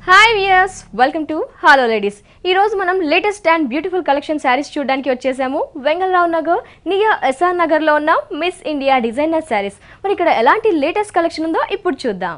Hi viewers welcome to hello ladies ఈ రోజు మనం latest and beautiful collection saris చూడడానికి వచ్చేసాము వెంగళరావు నగర్ నియర్ ఎస్ఆర్ నగర్లో ఉన్న మిస్ ఇండియా డిజైనర్ శారీస్ మరి ఇక్కడ ఎలాంటి లేటెస్ట్ కలెక్షన్ ఉందో ఇప్పుడు చూద్దాం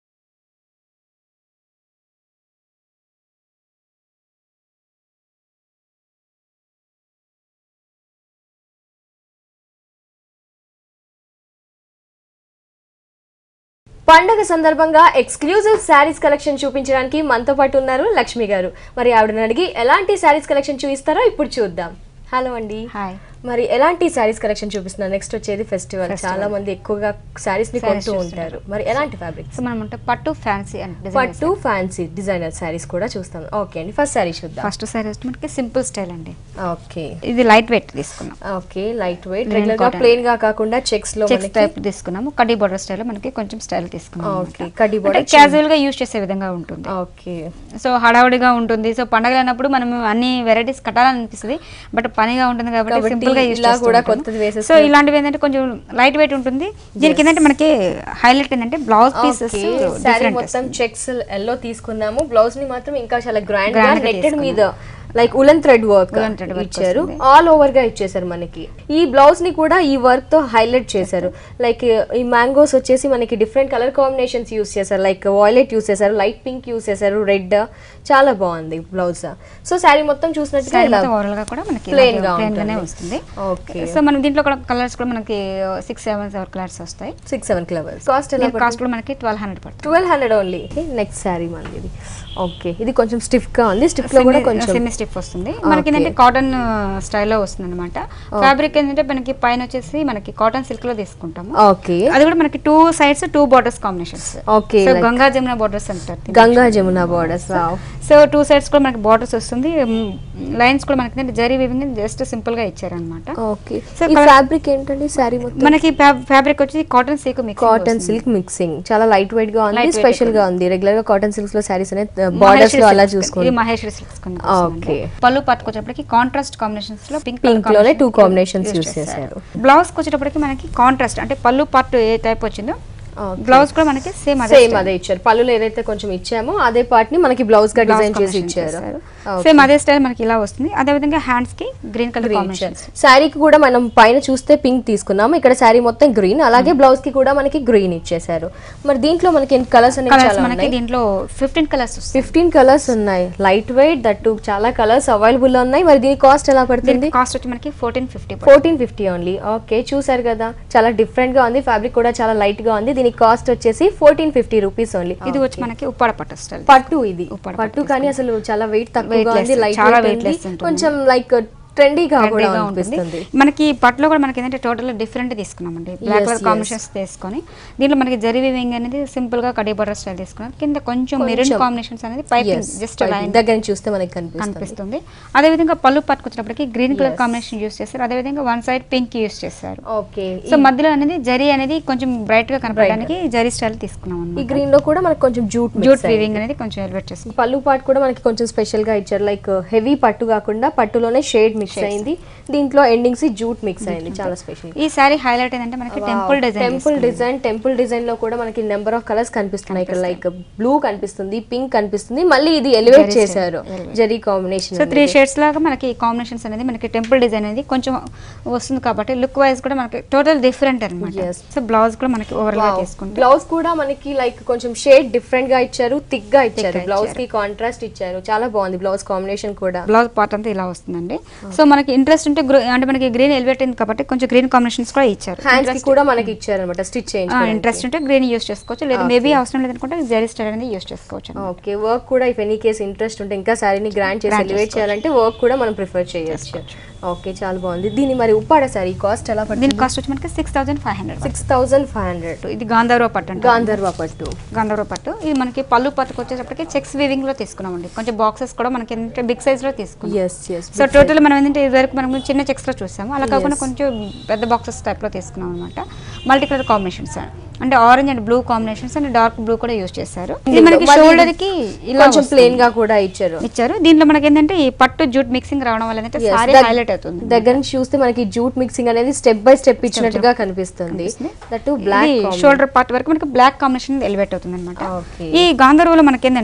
పండగ సందర్భంగా ఎక్స్క్లూజివ్ శారీస్ కలెక్షన్ చూపించడానికి మనతో పాటు ఉన్నారు లక్ష్మి గారు మరి ఆవిడని అడిగి ఎలాంటి శారీస్ కలెక్షన్ చూపిస్తారో ఇప్పుడు చూద్దాం హలో అండి హాయ్ మరి ఎలాంటి శారీస్ కలెక్షన్ చూపిస్తున్నారు నెక్స్ట్ వచ్చేది ఫెస్టివల్ చాలా మంది ఎక్కువగా శారీస్ ని Sarees కొంటూ ఉంటారు మరి ఎలాంటి ఫ్యాబ్రిక్స్ సో మనం అంటే పట్టు ఫ్యాన్సీ అంటే పట్టు ఫ్యాన్సీ డిజైనర్ శారీస్ కూడా చూస్తాం ఓకే అండి ఫస్ట్ శారీ చూద్దాం ఫస్ట్ సారీ వచ్చి మనకి సింపుల్ స్టైల్ అండి ఓకే ఇది లైట్ వెయిట్ తీసుకున్నాం okay light weight Green regular గా cotton. ప్లెయిన్ గా కాకుండా చెక్స్ లో చెక్స్ మనకి టైప్ తీసుకున్నాము కడ్డీ బార్డర్ స్టైల్ మనకి కొంచెం స్టైల్ తీసుకున్నాం ఓకే కడ్డీ border క్యాజువల్ గా యూజ్ చేసే విధంగా ఉంటుంది ఓకే సో హడావుడిగా ఉంటుంది సో పండగలు అన్నప్పుడు మనం అన్ని వెరైటీస్ కట్టాలనిపిస్తుంది బట్ పనిగా ఉంటుంది కాబట్టి కాబట్టి సింపుల్ గా యూజ్ ఇలా కూడా కొత్తది వేసేస్తే- సో ఇలాంటివి ఏంటంటే కొంచెం లైట్ వెయిట్ ఉంటుంది దీనికి ఏంటంటే మనకి హైలైట్ ఏంటంటే బ్లౌజ్ పీసెస్ శారీ మొత్తం చెక్స్ ఎల్లో తీసుకున్నాము బ్లౌజ్ ని మాత్రం ఇంకా చాలా గ్రాండ్ గా Grand గా నెట్టెడ్ మీద like woollen thread work Woolen thread work ఇచ్చారు వస్తుంది. ఆల్ ఓవర్ గా ఇచ్చేసారు మనకి ఈ బ్లౌజ్ ని కూడా ఈ వర్క్ తో హైలైట్ చేశారు లైక్ ఈ మ్యాంగోస్ వచ్చేసి మనకి డిఫరెంట్ కలర్ కాంబినేషన్స్ యూస్ చేశారు లైక్ వాయిలెట్ యూస్ చేశారు లైట్ పింక్ యూస్ చేశారు రెడ్ చాలా బాగుంది బ్లౌజ్ సో శారీ మొత్తం చూసినట్టుగా ఇలా ఓవరాల్ గా కూడా మనకి plain గా ప్లెయిన్ గానే ఉంటుంది. వస్తుంది ఓకే సో మనం దీంట్లో కూడా కలర్స్ కూడా మనకి సిక్స్ సెవెన్ సెవెన్ కలర్స్ వస్తాయి సిక్స్ సెవెన్ క్లవర్స్ కాస్ట్ ఎలా కాస్ట్ కూడా మనకి ట్వెల్వ్ హండ్రెడ్ పడుతుంది twelve hundred only next sari మనది ఇది ఓకే ఇది కొంచెం స్టిఫ్ గా ఉంది స్టిఫ్ లో కూడా కొంచెం సెమీ స్టిఫ్ వస్తుంది మనకి ఏంటంటే కాటన్ స్టైల్లో వస్తుంది అనమాట ఫ్యాబ్రిక్ ఏంటంటే మనకి పైన వచ్చేసి మనకి కాటన్ సిల్క్ లో తీసుకుంటాము ఓకే అది కూడా మనకి two sides two borders combinations okay so Ganga Jamuna borders అంటారు దీన్ని. Ganga Jamuna borders so two sides కూడా మనకి బార్డర్స్ వస్తుంది లైన్స్ కూడా మనకి ఏంటంటే జరీ వీవింగ్ జస్ట్ సింపుల్ గా ఇచ్చారనమాట ఓకే So, ఈ colour- ఫ్యాబ్రిక్ ఏంటండి శారీ మొత్తం మనకి ఫ్యాబ్రిక్ వచ్చి cotton silk mix cotton silk mixing చాలా లైట్ వెయిట్ గా ఉంది Light weight స్పెషల్ గా ఉంది రెగ్యులర్ గా కాటన్ సిల్క్స్ లో శారీస్ అనేది బార్డర్స్ లో అలా చూసుకోండి మహేశ్వరి సిల్క్స్ Okay. పళ్ళు పట్టుకొచ్చేటప్పటికి కాంట్రాస్ట్ కాంబినేషన్స్ లో పింక్ పింక్ లోనే టూ కాంబినేషన్స్ యూస్ చేశారు బ్లౌజ్ వచ్చేటప్పటికి మనకి కాంట్రాస్ట్ అంటే పళ్ళు పట్టు ఏ టైప్ వచ్చిందో బ్లౌజ్ కూడా మనకి సేమ్ అదే సేమ్ అదే ఇచ్చారు పళ్ళులో ఏదైతే కొంచెం ఇచ్చామో అదే పార్ట్ ని మనకి బ్లౌజ్ గా డిజైన్ చేసి ఇచ్చారు సేమ్ అదే స్టైల్ మనకి ఇలా వస్తుంది అదే విధంగా హ్యాండ్స్ కి గ్రీన్ కలర్ కాంబినేషన్ శారీకి కూడా మనం పైన చూస్తే పింక్ తీసుకున్నాము ఇక్కడ శారీ మొత్తం గ్రీన్ అలాగే బ్లౌజ్ కి కూడా మనకి గ్రీన్ ఇచ్చేసారు మరి దీంట్లో మనకి కలర్స్ అనేవి కలర్స్ చాలా మనకి ఉన్నాయి దీంట్లో ఫిఫ్టీన్ కలర్స్ వస్తాయి ఫిఫ్టీన్ కలర్స్ ఉన్నాయి లైట్ వెయిట్ దట్టు చాలా కలర్స్ అవైలబుల్ లో ఉన్నాయి మరి దీని కాస్ట్ ఎలా పడుతుంది దీనికి కాస్ట్ వచ్చి మనకి fourteen fifty fourteen fifty only okay చూసారు కదా చాలా డిఫరెంట్ గా ఉంది ఫ్యాబ్రిక్ కూడా చాలా లైట్ గా ఉంది దీని కాస్ట్ వచ్చేసి ఫోర్టీన్ ఫిఫ్టీ రూపీస్ ఓన్లీ ఇది వచ్చి మనకి ఉప్పాడ పట్టు స్టైల్ పట్టు ఇది ఉప్పాడ పట్టు కానీ అసలు చాలా వెయిట్ తక్కువగా Weightless, ఉంది లైట్ చాలా వెయిట్ ఉంది weightless ఉంటుంది. కొంచెం లైక్ ట్రెండీగా కూడా ట్రెండీగా అనిపిస్తుంది ఉంటుంది మనకి పట్టులో కూడా మనకి ఏంటంటే టోటల్ డిఫరెంట్ తీసుకున్నామండి బ్లాక్ కలర్ yes. కాంబినేషన్స్ తీసుకొని దీంట్లో మనకి జరీ వివింగ్ అనేది సింపుల్ గా కడీ బటర్ స్టైల్ తీసుకున్నాం కింద కొంచెం మెరూన్ కొంచెం. కాంబినేషన్స్ అనేది piping Yes, just piping. Line దగ్గర నుంచి చూస్తే మనకి కనిపిస్తుంది కనిపిస్తుంది అదే విధంగా పళ్ళు పట్టుకొచ్చినప్పటికి green colour Yes. Combination use చేస్తారు అదే విధంగా వన్ సైడ్ పింక్ యూస్ చేస్తారు ఓకే సో మధ్యలో అనేది జరీ అనేది కొంచెం బ్రైట్ గా కనపడడానికి జరీ స్టైల్ తీసుకున్నాం ఈ అన్నమాట గ్రీన్ లో కూడా మనకి కొంచెం జూట్ జూట్ వీవింగ్ అనేది కొంచెం ఎలివేట్ చేస్తాం పళ్ళు పాటు కూడా మనకి కొంచెం స్పెషల్ గా ఇచ్చారు లైక్ హెవీ పట్టు కాకుండా పట్టులోనే షేడ్ మిక్స్ అయింది దీంట్లో ఎండింగ్స్ జూట్ మిక్స్ అయింది చాలా స్పెషల్ ఈ సారీ హైలైట్ ఏంటంటే మనకి temple design temple design temple design లో కూడా మనకి నెంబర్ ఆఫ్ కలర్స్ కనిపిస్తున్నాయి ఇక్కడ లైక్ బ్లూ కనిపిస్తుంది పింక్ కనిపిస్తుంది మళ్ళీ ఇది ఎలివేట్ చేశారు zari combination so three shades లాగా మనకి కాంబినేషన్స్ అనేది మనకి టెంపుల్ డిజైన్ అనేది కొంచెం వస్తుంది కాబట్టి లుక్ వైజ్ కూడా మనకి టోటల్ డిఫరెంట్ అనమాట Yes. సో బ్లౌజ్ కూడా మనకి ఓవర్ గా తీసుకుంటే బ్లౌజ్ కూడా మనకి లైక్ కొంచెం షేడ్ డిఫరెంట్ గా ఇచ్చారు థిక్ గా ఇచ్చారు బ్లౌజ్ కి కాంట్రాస్ట్ ఇచ్చారు చాలా బాగుంది బ్లౌజ్ కాంబినేషన్ కూడా బ్లౌజ్ పార్ట్ అంతా ఇలా వస్తుందండి సో మనకి ఇంట్రెస్ట్ ఉంటే గ్రో- అంటే మనకి గ్రీన్ ఎలివేట్ అయింది కాబట్టి కొంచెం గ్రీన్ కాంబినేషన్స్ కూడా ఇచ్చారు హ్యాండ్స్ కి కూడా మనకి ఇచ్చారు అనమాట స్టిచ్ చేయించుకోవడానికి ఇంట్రెస్ట్ ఉంటే గ్రీన్ యూస్ చేసుకోవచ్చు లేదా మేబీ అవసరం లేదనుకుంటే జరీ స్టైల్ అనేది యూస్ చేసుకోవచ్చు ఓకే వర్క్ కూడా ఇఫ్ ఎనీ కేస్ ఇంట్రెస్ట్ ఉంటే ఇంకా శారీని గ్రాండ్ చేసి ఎలివేట్ చేయాలంటే వర్క్ కూడా మనం ప్రిఫర్ చేయొచ్చు ఓకే చాలా బాగుంది దీని మరి ఉప్పాడ శారీ కాస్ట్ ఎలా పడుతుంది దీని కాస్ట్ వచ్చి మనకి six thousand five hundred six thousand five hundred ఇది గాంధారో పట్టు అంటే గాంధర్వ పట్టు గంధర్వ పట్టు ఇది మనకి పళ్ళు పట్టుకు వచ్చేటప్పటికి చెక్స్ వీవింగ్ లో తీసుకున్నామండి కొంచెం బాక్సెస్ కూడా మనకి ఏంటంటే బిగ్ సైజ్ లో తీసుకున్నాం ఎస్ ఎస్ సో టోటల్ మనం ఏంటంటే ఇది వరకు మనం చిన్న చెక్స్ లో చూసాము అలా కాకుండా కొంచెం పెద్ద బాక్సెస్ టైప్ లో తీసుకున్నాం అనమాట మల్టీ కలర్ కాంబినేషన్స్ అంటే orange and blue combinations and dark blue కూడా యూస్ చేశారు ఇది మనకి మళ్ళీ షోల్డర్ కి ఇలా కొంచెం వస్తుంది. ప్లేన్ గా కూడా ఇచ్చారు ఇచ్చారు దీంట్లో మనకి ఏంటంటే ఈ పట్టు జూట్ మిక్సింగ్ రావడం వల్ల ఏంటంటే Yes, సారీ దగ్- హైలైట్ అవుతుంది దగ్గర నుంచి చూస్తే మనకి జూట్ మిక్సింగ్ అనేది స్టెప్ బై స్టెప్ ఇచ్చినట్టుగా కనిపిస్తుంది దట్ బ్లాక్ షోల్డర్ పార్ట్ వరకు మనకి బ్లాక్ కాంబినేషన్ ఎలివేట్ అవుతుంది అనమాట Okay. ఈ గాంధర్వలో మనకి ఏంటంటే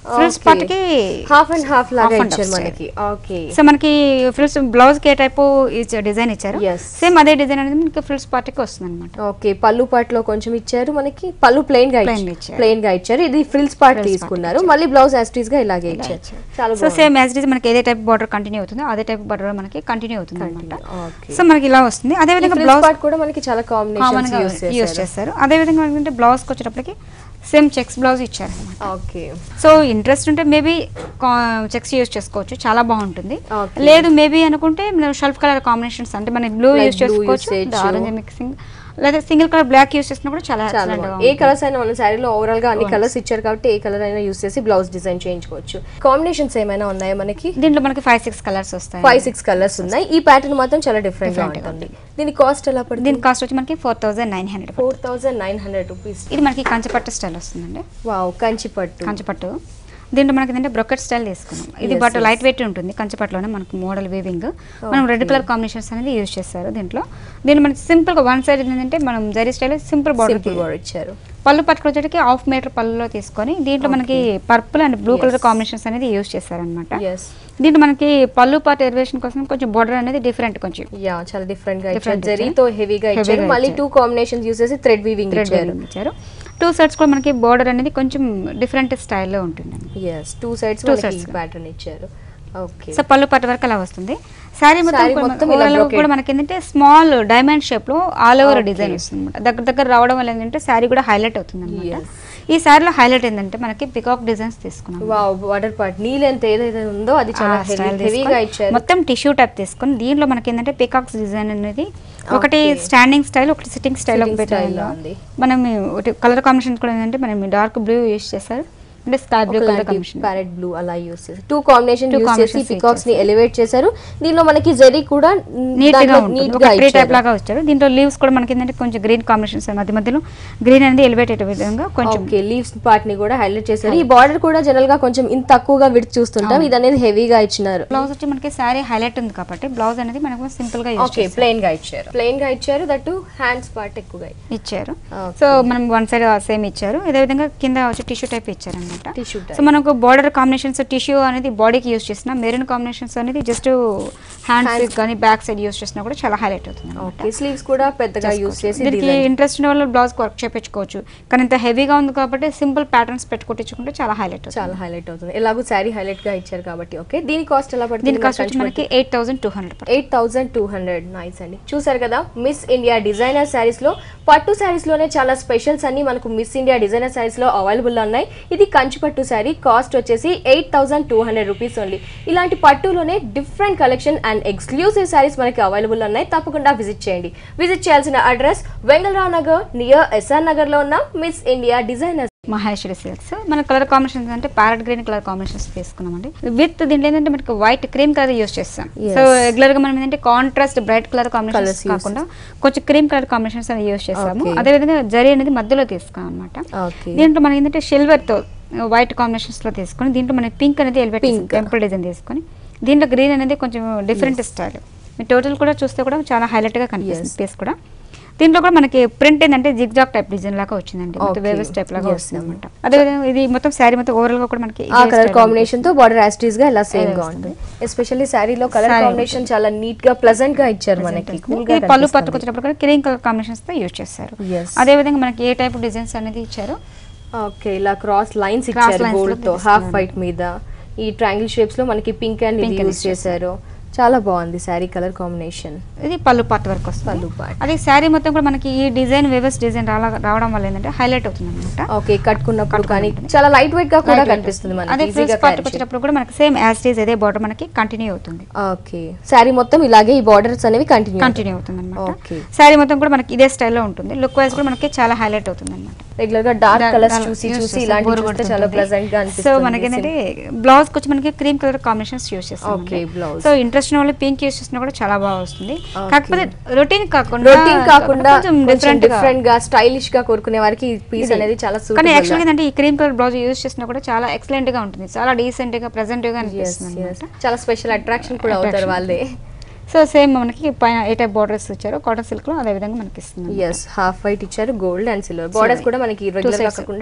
ఫ్రిల్స్ Okay. పార్ట్ కి హాఫ్ అండ్ హాఫ్ లాగా Half and half ఇచ్చారు style. మనకి ఓకే సో మనకి ఫ్రిల్స్ బ్లౌజ్ కి ఏ టైప్ డిజైన్ ఇచ్చారు Yes. సేమ్ అదే డిజైన్ అనేది మనకి ఫ్రిల్స్ పార్ట్ కి వస్తుంది అనమాట ఓకే పళ్ళు పాటలో కొంచెం ఇచ్చారు మనకి పళ్ళు ప్లెయిన్ గా Plain ఇచ్చారు. ప్లెయిన్ గా ఇచ్చారు ఇది ఫ్రిల్స్ పార్ట్ Frills part తీసుకున్నారు మళ్ళీ బ్లౌజ్ యాస్టీస్ గా ఇలాగే ఇచ్చారు చాలా సో సేమ్ యాజ్ ఇట్ మనకి ఏదే టైప్ బార్డర్ కంటిన్యూ అవుతుందో అదే టైప్ బార్డర్ మనకి కంటిన్యూ అవుతుంది అనమాట ఓకే సో మనకి ఇలా వస్తుంది అదే విధంగా ఫ్రిల్స్ బ్లౌజ్ పార్ట్ కూడా మనకి చాలా కామన్ కాంబినేషన్స్ గా యూస్ యూస్ చేశారు చేస్తారు అదే విధంగా ఏంటంటే బ్లౌజ్కి వచ్చేటప్పటికి సేమ్ చెక్స్ బ్లౌజ్ ఇచ్చారు అనమాట ఓకే సో ఇంట్రెస్ట్ ఉంటే మేబీ చెక్స్ యూస్ చేసుకోవచ్చు చాలా బాగుంటుంది Okay. లేదు మేబీ అనుకుంటే షెల్ఫ్ కలర్ కాంబినేషన్స్ అంటే మన blue Like use blue use చేసుకోవచ్చు చేయొచ్చు. ఆరెంజ్ మిక్సింగ్ లేదా సింగిల్ కలర్ బ్లాక్ యూస్ చేసినా కూడా చాలా చాలా excellent గా బాగుంది. ఏ ఉంటుంది. కలర్స్ అయినా మన శారీలో ఓవరాల్ గా అన్ని కలర్స్ ఇచ్చారు కాబట్టి ఏ కలర్ అయినా యూస్ చేసి బ్లౌజ్ డిజైన్ చేయించుకోవచ్చు కాంబినేషన్స్ ఏమైనా ఉన్నాయా మనకి దీంట్లో మనకి ఫైవ్ సిక్స్ కలర్స్ వస్తాయి ఫైవ్ సిక్స్ కలర్స్ ఉన్నాయి ఈ ప్యాటర్న్ మాత్రం చాలా డిఫరెంట్ గా Different గా ఉంటుంది దీని కాస్ట్ ఎలా పడుతుంది దీని కాస్ట్ వచ్చి మనకి four thousand nine hundred four thousand nine hundred rupees ఇది మనకి కంచిపట్టు స్టైల్ వస్తుందండి వావ్ కంచి పట్టు కంచిపట్టు దీంట్లో మనకి ఏంటంటే బ్రొకెట్ స్టైల్ తీసుకున్నాం ఇది Yes, but yes. Light weight ఉంటుంది కంచిపట్టులోనే మనకి మోడల్ వీవింగ్ మనం రెడ్ Okay. కలర్ కాంబినేషన్స్ అనేది యూజ్ చేస్తారు దీంట్లో దీన్ని మనకి సింపుల్ గా వన్ సైడ్ ఏంటంటే మనం zari style simple border simple border ఇచ్చారు పళ్ళు పట్టుకొచ్చేటికి హాఫ్ మీటర్ పళ్ళులో తీసుకొని దీంట్లో మనకి purple and blue colour Yes. Combinations అనేది యూజ్ చేస్తారనమాట ఎస్ దీంట్లో మనకి పళ్ళు పార్ట్ ఎలివేషన్ కోసం కొంచెం బార్డర్ అనేది డిఫరెంట్ కొంచెం యా చాలా డిఫరెంట్ గా ఇచ్చారు Different జరీతో హెవీగా Heavy ఇచ్చారు గా మళ్ళీ ఇచ్చారు. టూ కాంబినేషన్స్ యూస్ చేసి థ్రెడ్ వీవింగ్ థ్రెడ్ ఇచ్చారు ఇచ్చారు టూ సైడ్స్ కూడా మనకి బార్డర్ అనేది కొంచెం డిఫరెంట్ స్టైల్లో ఉంటుంది ఎస్ టూ సైడ్స్ Two మనకి sides. ప్యాటర్న్ ఇచ్చారు ఓకే సో పళ్ళు పట్టు వరకు అలా వస్తుంది శారీ మొత్తం Saree కూడా మొత్తం మనకి ఇలా overall brocade. కూడా మనకి ఏంటంటే స్మాల్ డైమండ్ షేప్ లో ఆల్ ఓవర్ Okay. డిజైన్ వస్తుంది అనమాట దగ్గర దగ్గర రావడం వల్ల ఏంటంటే శారీ కూడా హైలైట్ అవుతుంది అనమాట Yes. ఈ శారీలో హైలైట్ ఏంటంటే మనకి పికాక్ డిజైన్స్ తీసుకున్నాం వావ్ బార్డర్ పార్ట్ నీళ్ళు ఎంత ఏదైతే ఉందో అది చాలా ఆ style హెవీగా తీసుకొని ఇచ్చారు మొత్తం టిష్యూ టైప్ తీసుకొని దీంట్లో మనకి ఏంటంటే పికాక్స్ డిజైన్ అనేది ఒకటి Okay. స్టాండింగ్ స్టైల్ ఒకటి సిట్టింగ్ స్టైల్ Sitting style లో ఉంది. మనం ఒకటి కలర్ కాంబినేషన్ కూడా ఏంటంటే మనం డార్క్ బ్లూ యూస్ చేస్తారు అంటే sky blue colour combination parrot blue అలా యూస్ చేసి టూ కాంబినేషన్ Two యూస్ చేసి combinations పికాక్స్ ని ఎలివేట్ చేశారు దీనిలో మనకి జరీ కూడా నీట్ గా దాంట్లో ఉంటుంది neat ఒక గా ట్రీ టైప్ ఇచ్చారు లాగా వచ్చారు దీంట్లో లీవ్స్ కూడా మనకి ఏంటంటే కొంచెం గ్రీన్ కాంబినేషన్స్ మధ్య మధ్యలో గ్రీన్ అనేది ఎలివేటెడ్ విధంగా కొంచెం ఓకే లీవ్స్ పార్ట్ ని కూడా హైలైట్ చేశారు ఈ బార్డర్ కూడా జనరల్ గా కొంచెం ఇంత తక్కువగా విడి చూస్తుంటాం ఇది అనేది హెవీగా ఇచ్చినారు బ్లౌజ్ వచ్చి మనకి శారీ హైలైట్ ఉంది కాబట్టి బ్లౌజ్ అనేది మనకు సింపుల్ గా యూస్ ఓకే ప్లెయిన్ గా ఇచ్చారు ప్లెయిన్ గా ఇచ్చారు దట్టు హ్యాండ్స్ పార్ట్ ఎక్కువగా ఇచ్చారు Okay. సో మనం వన్ సైడ్ సేమ్ ఇచ్చారు ఇదే విధంగా కింద వచ్చి టిష్యూ టైప్ ఇచ్చారు అనమాట టిష్యూ సో మనకు బార్డర్ కాంబినేషన్స్ టిష్యూ అనేది బాడీకి యూస్ చేసిన మెరూన్ కాంబినేషన్స్ అనేది జస్ట్ హ్యాండ్స్ కానీ బ్యాక్ సైడ్ యూస్ చేసినా కూడా చాలా హైలైట్ అవుతుంది అనమాట ఓకే స్లీవ్స్ కూడా పెద్దగా యూస్ చేసి దీనికి డిజైన్ ఇంట్రెస్ట్ ఉన్న వాళ్ళు బ్లౌజ్ వర్క్ చేపించుకోవచ్చు కానీ ఇంత హెవీగా ఉంది కాబట్టి సింపుల్ ప్యాటర్న్స్ పెట్టుకొట్టించుకుంటే చాలా హైలైట్ అవుతుంది చాలా హైలైట్ అవుతుంది ఎలాగో శారీ హైలైట్ గా ఇచ్చారు కాబట్టి ఓకే దీని కాస్ట్ ఎలా పడుతుంది దీని కాస్ట్ వచ్చి మనకి eight thousand two hundred eight thousand two hundred nice అండి చూసారు కదా మిస్ ఇండియా డిజైనర్ శారీస్ లో పట్టు శారీస్ లోనే చాలా స్పెషల్స్ అన్ని మనకు మిస్ ఇండియా డిజైనర్ శారీస్ లో అవైలబుల్ ఉన్నాయి ఇది కంచి పట్టు శారీ కాస్ట్ వచ్చేసి eight thousand two hundred rupees only ఇలాంటి పట్టులోనే different collection and exclusive sarees మనకి అవైలబుల్ ఉన్నాయి తప్పకుండా విజిట్ చేయండి విజిట్ చేయాల్సిన address Vengal Rao Nagar near SR Nagar లో ఉన్న miss India designer Maheshwari silks మన కలర్ కాంబినేషన్స్ అంటే ప్యారెట్ గ్రీన్ కలర్ కాంబినేషన్స్ తీసుకున్నామండి విత్ దీంట్లో ఏంటంటే మనకి వైట్ క్రీమ్ కలర్ యూస్ చేస్తాం Yes. సో రెగ్యులర్ గా మనం ఏంటంటే contrast bright colour Colours combinations use కాకుండా కొంచెం క్రీమ్ కలర్ కాంబినేషన్స్ అనేది యూస్ చేస్తాము Okay. అదే విధంగా జరీ అనేది మధ్యలో తీసుకున్నాం అనమాట ఓకే దీంట్లో మనకి ఏంటంటే సిల్వర్ తో వైట్ కాంబినేషన్స్ లో తీసుకొని దీంట్లో మనకి పింక్ అనేది ఎలివేట్ Pink. టెంపుల్ డిజైన్ తీసుకొని దీంట్లో గ్రీన్ అనేది కొంచెం డిఫరెంట్ స్టైల్ మీ టోటల్ కూడా చూస్తే కూడా చాలా హైలైట్ గా కనిపిస్తుంది Yes. పీస్ కూడా దీంట్లో కూడా మనకి ప్రింట్ ఏంటంటే జిగ్జాగ్ టైప్ డిజైన్ లాగా వచ్చిందండి మొత్తం Okay. వేవెస్ టైప్ లాగా Yes, వస్తుంది ma'am. అనమాట అదేవిధంగా ఇది మొత్తం శారీ మొత్తం ఓవరాల్ గా కూడా మనకి ఆ కలర్ కాంబినేషన్ తో బార్డర్ యాస్టీస్ గా ఇలా సేమ్ గా వస్తుంది. ఉంటుంది ఎస్పెషల్లీ శారీలో కలర్ Saree కాంబినేషన్ చాలా నీట్ గా ప్లెజెంట్ గా ఇచ్చారు మనకి కూల్ గా ఇది పళ్ళు పట్టుకొచ్చేటప్పుడు కూడా క్రీమ్ కలర్ కాంబినేషన్స్ తో యూజ్ చేస్తారు Yes. అదే విధంగా మనకి ఏ టైప్ డిజైన్స్ అనేది ఇచ్చారు ఓకే ఇలా క్రాస్ లైన్స్ Cross ఇచ్చారు lines లో గోల్డ్ తో తీసుకున్నారు. హాఫ్ వైట్ మీద ఈ ట్రయాంగిల్ షేప్స్ లో మనకి పింక్ అండ్ Pink ఇది and యూస్ చేశారు చాలా బాగుంది శారీ కలర్ కాంబినేషన్ ఇది పళ్ళు పార్ట్ వరకు వస్తుంది పళ్ళు part. అదే శారీ మొత్తం కూడా మనకి ఈ డిజైన్ వేవెస్ డిజైన్ రావడం వల్ల ఏంటంటే హైలైట్ అవుతుంది అనమాట ఓకే కట్టుకున్నప్పుడు కానీ చాలా లైట్ వెయిట్ గా కూడా కనిపిస్తుంది అదే మనకి ఫిల్స్ ఈజీగా పార్ట్ వచ్చేటప్పుడు కూడా మనకి సేమ్ యాజ్ డీజ్ అదే బార్డర్ మనకి కంటిన్యూ అవుతుంది ఓకే శారీ మొత్తం ఇలాగే ఈ బార్డర్స్ అనేవి కంటిన్యూ కంటిన్యూ అవుతుంది అనమాట Okay. శారీ మొత్తం కూడా మనకి ఇదే స్టైల్లో ఉంటుంది లుక్ వైజ్ కూడా మనకి చాలా హైలైట్ అవుతుంది అనమాట రెగ్యులర్ గా డార్క్ కలర్స్ చూసి చూసి ఇలాంటి చూస్తే చాలా ప్లెజెంట్ గా సో అనిపిస్తుంది మనకి ఏంటంటే బ్లౌజ్ వచ్చి మనకి క్రీమ్ కలర్ కాంబినేషన్స్ యూస్ చేస్తాం Okay, blouse. సో ఇంట్రెస్ట్ ఉన్న వాళ్ళు పింక్ యూస్ చేసినా కూడా చాలా బాగా వస్తుంది Okay. కాకపోతే రొటీన్ కాకుండా రొటీన్ కాకుండా కొంచెం కొంచెం డిఫరెంట్ డిఫరెంట్ గా స్టైలిష్ గా కోరుకునే వారికి ఈ పీస్ అనేది చాలా కానీ సూపర్ యాక్చువల్గా ఏంటంటే ఈ క్రీమ్ కలర్ బ్లౌజ్ యూస్ చేసినా కూడా చాలా ఎక్సలెంట్ గా ఉంటుంది చాలా డీసెంట్ గా ప్రెజెంట్ గా అనిపిస్తుంది అన్నమాట. చాలా స్పెషల్ అట్రాక్షన్ కూడా అవుతారు Attraction. వాళ్ళే సో సేమ్ మనకి పైన ఏ టైప్ బార్డర్స్ ఇచ్చారో కాటన్ సిల్క్ లో అదే విధంగా మనకి ఇస్తుంది ఎస్ హాఫ్ వైట్ ఇచ్చారు గోల్డ్ అండ్ సిల్వర్ బార్డర్స్ కూడా మనకి రెగ్యులర్ గా sides. కాకుండా డిఫరెంట్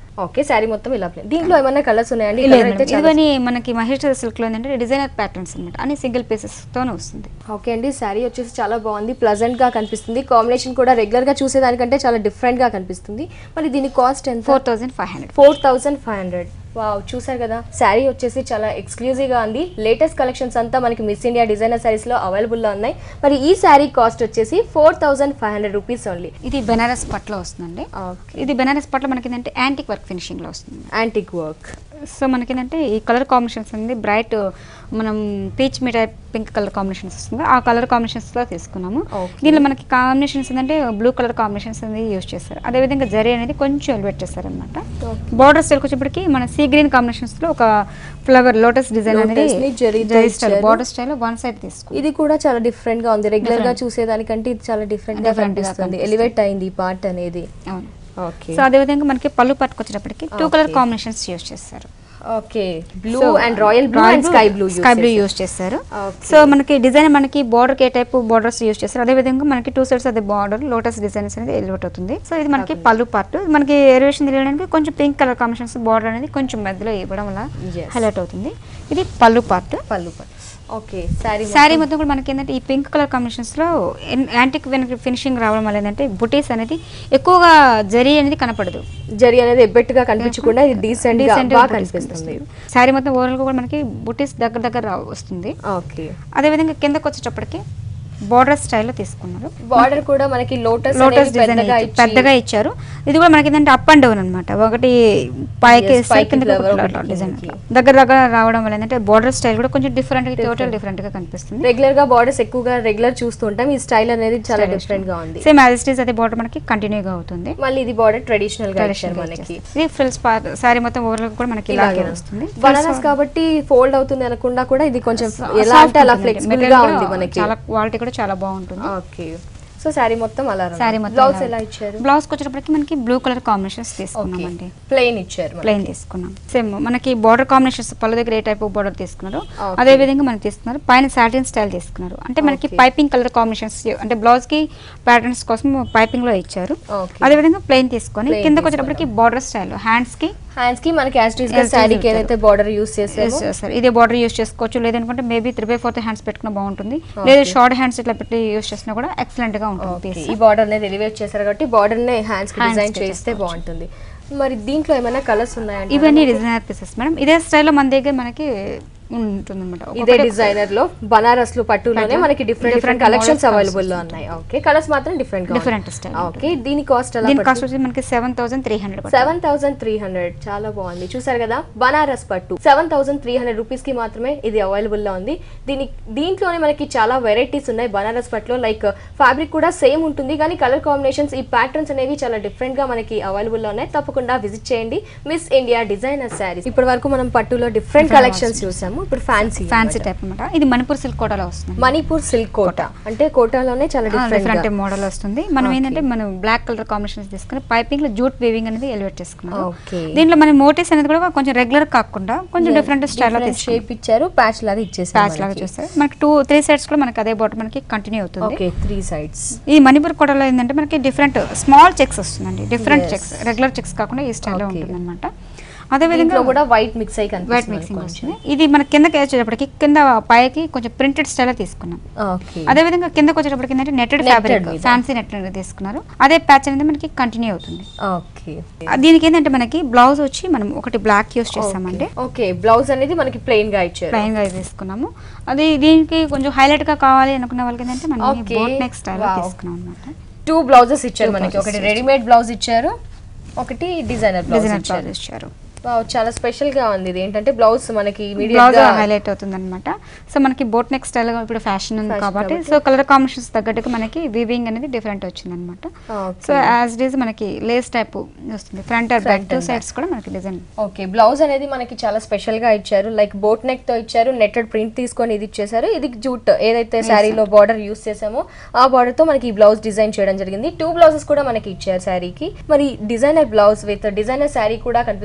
ఓకే శారీ మొత్తం ఇలా ప్లేన్ దీంట్లో ఏమైనా కలర్స్ ఉన్నాయండి లేదు Colour మేడం. అయితే చాలా ఇదిగోని మనకి మహేష్ సిల్క్ లో ఏంటంటే డిజైనర్ ప్యాటర్న్స్ అనమాట అన్ని సింగిల్ పీసెస్ తోనే వస్తుంది ఓకే అండి శారీ వచ్చేసి చాలా బాగుంది ప్లజెంట్ గా కనిపిస్తుంది కాంబినేషన్ కూడా రెగ్యులర్ గా చూసేదానికంటే చాలా డిఫరెంట్ గా కనిపిస్తుంది మరి దీని కాస్ట్ ఎంత four thousand five hundred four thousand five hundred wow చూసారు కదా శారీ వచ్చేసి చాలా ఎక్స్క్లూజివ్ గా ఉంది లేటెస్ట్ కలెక్షన్స్ అంతా మనకి మిస్ ఇండియా డిజైనర్ సారీస్ లో అవైలబుల్ లో ఉన్నాయి మరి ఈ శారీ కాస్ట్ వచ్చేసి four thousand five hundred rupees only ఇది బెనారస్ పట్లో వస్తుందండి ఓకే ఇది బెనారస్ పట్లో మనకి ఏంటంటే యాంటిక్ వర్క్ ఫినిషింగ్ లో వస్తుంది యాంటిక్ వర్క్ సో మనకి ఏంటంటే ఈ కలర్ కాంబినేషన్స్ అనేది బ్రైట్ మనం పీచ్ మిఠాయి పింక్ కలర్ కాంబినేషన్స్ వస్తుంది ఆ కలర్ కాంబినేషన్స్ లో తీసుకున్నాము Okay. దీనిలో మనకి కాంబినేషన్స్ ఏంటంటే బ్లూ కలర్ కాంబినేషన్స్ అనేది యూస్ చేస్తారు అదేవిధంగా జరీ అనేది కొంచెం ఎలివేట్ చేస్తారు అనమాట Okay. బార్డర్ స్టైల్ వచ్చేప్పటికి మన సీ గ్రీన్ కాంబినేషన్స్ లో ఒక ఫ్లవర్ లోటస్ డిజైన్ అనేది Lotus ని జరీతో జరీ స్టైల్ ఇచ్చారు. బార్డర్ స్టైల్ వన్ సైడ్ తీసుకు ఇది కూడా చాలా డిఫరెంట్ గా ఉంది రెగ్యులర్ గా చూసేదానికంటే ఇది చాలా డిఫరెంట్ గా Different గా కనిపిస్తుంది కనిపిస్తుంది. ఎలివేట్ అయింది ఈ పార్ట్ అనేది అవును ఓకే సో అదేవిధంగా మనకి పళ్ళు పట్టుకొచ్చేటప్పటికి two colour Okay. Combinations use చేస్తారు okay blue and royal blue and sky blue sky blue use చేస్తారు Okay. సో మనకి డిజైన్ మనకి బార్డర్ ఏ టైప్ బార్డర్స్ యూస్ చేస్తారు అదే విధంగా మనకి టూ సైడ్స్ అదే బార్డర్ లోటస్ డిజైన్స్ అనేది ఎలివేట్ అవుతుంది సో ఇది మనకి పళ్ళు పార్ట్ మనకి ఎరివేషన్ తెలియడానికి కొంచెం పింక్ కలర్ కాంబినేషన్స్ బార్డర్ అనేది కొంచెం మధ్యలో ఇవ్వడం వల్ల Yes. హైలైట్ అవుతుంది ఇది పళ్ళు పార్ట్ పళ్ళు పట్టు ఓకే శారీ శారీ మొత్తం కూడా మనకి ఏంటంటే ఈ పింక్ కలర్ కాంబినేషన్స్ లో యాంటిక్ ఫినిషింగ్ రావడం వల్ల ఏంటంటే బుటీస్ అనేది ఎక్కువగా జరీ అనేది కనపడదు జరి అనేది ఎబ్బెట్టుగా కనిపించకుండా ఇది డీసెంట్ గా Decent గా బాగా booties కనిపిస్తుంది కనిపిస్తుంది. శారీ మొత్తం ఓవరాల్ కూడా మనకి బుటీస్ దగ్గర దగ్గర రా- వస్తుంది ఓకే అదేవిధంగా కిందకు వచ్చేటప్పటికి బార్డర్ స్టైల్లో తీసుకున్నారు బార్డర్ కూడా మనకి లోటస్ లోటస్ డిజైన్ పెద్దగా అయితే పెద్దగా ఇచ్చారు ఇది కూడా మనకి ఏంటంటే అప్ అండ్ డౌన్ అనమాట ఒకటి పైకి Yes, వేస్తే పైకి కిందకి flower, ఒకటి ఒకటి డిజైన్ కిందకి. దగ్గర దగ్గర రావడం వల్ల ఏంటంటే బార్డర్ స్టైల్ కూడా కొంచెం డిఫరెంట్ టోటల్ డిఫరెంట్ గా కనిపిస్తుంది రెగ్యులర్ గా బార్డర్స్ ఎక్కువగా రెగ్యులర్ చూస్తుంటాం ఈ స్టైల్ అనేది చాలా డిఫరెంట్ గా ఉంది సేమ్ యాజ్ ఇట్ ఈస్ అదే బార్డర్ మనకి కంటిన్యూగా అవుతుంది మళ్ళీ ఇది బార్డర్ ట్రెడిషనల్ గా ఇచ్చారు Traditional గా మనకి ఇచ్చేస్తారు. ఇది ఫ్రిల్స్ శారీ మొత్తం ఓవరాల్ కూడా మనకి ఇలాగే వస్తుంది బనారస్ కాబట్టి ఫోల్డ్ అవుతుంది అనకుండా కూడా ఇది కొంచెం So- ఎలా soft అంటే అలా ఉంటుంది. ఫ్లెక్సిబుల్ Material గా కూడా ఉంది మనకి చాలా క్వాలిటీ కూడా చాలా బాగుంటుంది ఓకే సో శారీ మొత్తం అలా శారీ మొత్తం బ్లౌజ్ ఇలా ఎలా ఉంది. ఇచ్చారు బ్లౌజ్ కి వచ్చేటప్పటికి మనకి బ్లూ కలర్ కాంబినేషన్స్ ఓకే తీసుకున్నామండి ప్లెయిన్ ఇచ్చారు మనకి. ప్లెయిన్ తీసుకున్నాం సేమ్ మనకి బార్డర్ కాంబినేషన్స్ పళ్ళ దగ్గర ఏ టైప్ బార్డర్ తీసుకున్నారు Okay. అదే విధంగా మనకి తీసుకున్నారు పైన సాటిన్ స్టైల్ తీసుకున్నారు అంటే మనకి Okay. పైపింగ్ కలర్ కాంబినేషన్స్ అంటే బ్లౌజ్ కి ప్యాటర్న్స్ కోసం పైపింగ్ లో ఇచ్చారు Okay. అదే విధంగా ప్లెయిన్ తీసుకొని Plain కిందకి వచ్చేటప్పటికి బార్డర్ స్టైల్ హ్యాండ్స్ కి హ్యాండ్స్ కి మనకి యాజ్ గా As it is శారీకి ఇచ్చారు. ఏదైతే బార్డర్ యూస్ చేసారో సార్ ఇదే బార్డర్ యూస్ చేసుకోవచ్చు లేదనుకుంటే maybe three by fourth hands పెట్టుకున్న బాగుంటుంది లేదా షార్ట్ హ్యాండ్స్ ఇట్లా పెట్టి యూస్ చేసినా కూడా ఎక్సలెంట్ గా ఉంటుంది ఓకే piece. ఈ బార్డర్ అనేది ఎలివేట్ చేశారు కాబట్టి బార్డర్ నే హ్యాండ్స్ కి Hands డిజైన్ కి చేస్తే చేసుకోవచ్చు. బాగుంటుంది మరి దీంట్లో ఏమైనా కలర్స్ ఉన్నాయండి ఇవన్నీ డిజైనర్ పీసెస్ మేడం ఇదే స్టైల్లో మన దగ్గర మనకి ఉంటుంది ఇదే డిజైనర్ లో బనారస్ లో పట్టులోనే పట్టు. మనకి different different Different collections models available లో ఉన్నాయి ఓకే కలర్స్ మాత్రం డిఫరెంట్ గా Different style ఓకే దీని కాస్ట్ ఎలా దీని కాస్ట్ వచ్చి మనకి seven thousand three hundred seven thousand three hundred చాలా బాగుంది చూసారు కదా బనారస్ పట్టు seven thousand three hundred rupees కి మాత్రమే ఇది అవైలబుల్ లో ఉంది దీని దీంట్లోనే మనకి చాలా వెరైటీస్ ఉన్నాయి బనారస్ పట్టులో లైక్ ఫ్యాబ్రిక్ కూడా సేమ్ ఉంటుంది కానీ కలర్ కాంబినేషన్స్ ఈ ప్యాటర్న్స్ అనేవి చాలా డిఫరెంట్ గా మనకి అవైలబుల్ లో ఉన్నాయి తప్పకుండా విజిట్ చేయండి మిస్ ఇండియా డిజైనర్ శారీస్ ఇప్పటి వరకు మనం పట్టులో డిఫరెంట్ కలెక్షన్స్ చూసాము ఇప్పుడు ఫ్యాన్సీ ఫ్యాన్సీ టైప్ అన్నమాట ఇది మణిపూర్ సిల్క్ కోటాలో వస్తుంది మణిపూర్ సిల్క్ కోట అంటే కోటాలోనే చాలా డిఫరెంట్ డిఫరెంట్ మోడల్ వస్తుంది మనం Okay. ఏంటంటే మనం బ్లాక్ కలర్ కాంబినేషన్స్ తీసుకుని పైపింగ్ లో జూట్ వీవింగ్ అనేది ఎలివేట్ చేసుకున్నాం ఓకే దీంట్లో మన మోటివ్స్ అనేది కూడా కొంచెం రెగ్యులర్ కాకుండా కొంచెం డిఫరెంట్ స్టైల్లో తీసుకున్నాం షేప్ ఇచ్చారు ప్యాచ్ లాగా ఇచ్చేసారు ప్యాచ్ లాగా చూస్తారు మనకి టూ త్రీ సైడ్స్ కూడా మనకి అదే బాటర్ మనకి కంటిన్యూ అవుతుంది ఓకే త్రీ సైడ్స్ ఈ మణిపూర్ కోటలో ఏంటంటే మనకి డిఫరెంట్ స్మాల్ చెక్స్ వస్తుందండి different Yes. Checks regular checks కాకుండా ఈ స్టైల్లో Okay. ఉంటుంది అనమాట అదే దీంట్లో విధంగా కూడా వైట్ మిక్స్ అయ్యి వైట్ కనిపిస్తుంది మిక్సింగ్ కొంచెం. వస్తుంది ఇది మన కిందకి వచ్చేటప్పటికి కింద పైకి కొంచెం ప్రింటెడ్ స్టైల్ తీసుకున్నాం ఓకే అదే విధంగా కిందకి వచ్చేటప్పటికి ఏంటంటే నెట్టెడ్ Netted ఫ్యాబ్రిక్ మీద. ఫ్యాన్సీ నెట్ తీసుకున్నారు అదే ప్యాచ్ అనేది మనకి కంటిన్యూ అవుతుంది ఓకే ఆ, దీనికి ఏంటంటే మనకి బ్లౌజ్ వచ్చి మనం ఒకటి బ్లాక్ యూస్ చేస్తామండి ఓకే బ్లౌజ్ అనేది మనకి ప్లెయిన్ గా ఇచ్చారు ప్లైన్ గా తీసుకున్నాము అది దీనికి కొంచెం హైలైట్ గా కావాలి అనుకున్న వాళ్ళకి ఏంటంటే మనం Okay. Boat neck style Wow. తీసుకున్నాం అనమాట టూ బ్లౌజెస్ ఇచ్చారు Two మనకి blouses ఒకటి ఇచ్చారు. రెడీమేడ్ బ్లౌజ్ ఇచ్చారు ఒకటి డిజైనర్ బ్లౌజ్ డిజైనర్ ఇచ్చారు బ్లౌజ్ ఇచ్చారు Wow, చాలా స్పెషల్ గా ఉంది ఇది ఏంటంటే బ్లౌజ్ మనకి ఇమీడియట్ బ్లౌజ్ గా హైలైట్ అవుతుంది అనమాట సో మనకి బోట్ నెక్ స్టైల్ ఇప్పుడు ఫ్యాషన్ ఉంది Fashion కాబట్టి కాబట్టి. సో కలర్ కాంబినేషన్స్ తగ్గట్టుగా మనకి వీవింగ్ అనేది డిఫరెంట్ వచ్చింది అనమాట సో యాజ్ ఇట్ ఈస్ మనకి లేస్ టైప్ వస్తుంది front or back Front two and sides కూడా మనకి డిజైన్ ఓకే బ్లౌజ్ అనేది మనకి చాలా స్పెషల్ గా ఇచ్చారు లైక్ బోట్ నెక్ తో ఇచ్చారు నెట్టెడ్ ప్రింట్ తీసుకొని ఇది ఇచ్చేసారు ఇది జూట్ ఏదైతే శారీలో బార్డర్ యూస్ చేసామో ఆ బార్డర్ తో మనకి ఈ బ్లౌజ్ డిజైన్ చేయడం జరిగింది టూ బ్లౌజెస్ కూడా మనకి ఇచ్చారు శారీకి మరి designer blouse with designer saree కూడా కనిపిస్తుంది స్పెషల్